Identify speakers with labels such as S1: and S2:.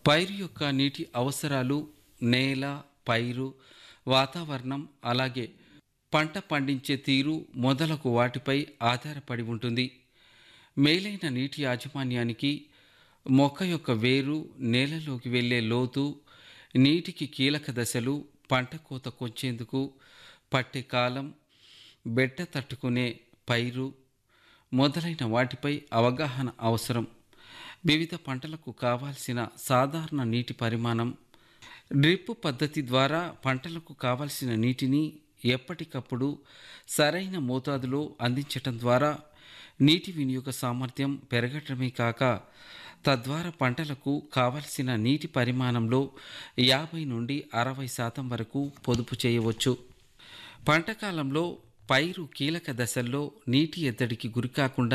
S1: పైరు యొక్క నీటి అవసరాలు నేల పైరు వాతావరణం అలాగే పంట పండించే తీరు మొదలగు వాటిపై ఆధారపడి ఉంటుంది మేలైన నీటి యాజమాన్యానికి మొక్క యొక్క వేరు నేలలోకి వెళ్ళే లోతు నీటికి కీలక దశలు పంట కోత కొచ్చేందుకు పట్టే కాలం బెట్ట తట్టుకునే పైరు మొదలైన వాటిపై అవగాహన అవసరం వివిధ పంటలకు కావాల్సిన సాధారణ నీటి పరిమాణం డ్రిప్ పద్ధతి ద్వారా పంటలకు కావలసిన నీటిని ఎప్పటికప్పుడు సరైన మోతాదులో అందించటం ద్వారా నీటి వినియోగ సామర్థ్యం పెరగటమే కాక తద్వారా పంటలకు కావలసిన నీటి పరిమాణంలో యాభై నుండి అరవై శాతం వరకు పొదుపు చేయవచ్చు పంట కాలంలో పైరు కీలక దశల్లో నీటి ఎద్దడికి గురికాకుండా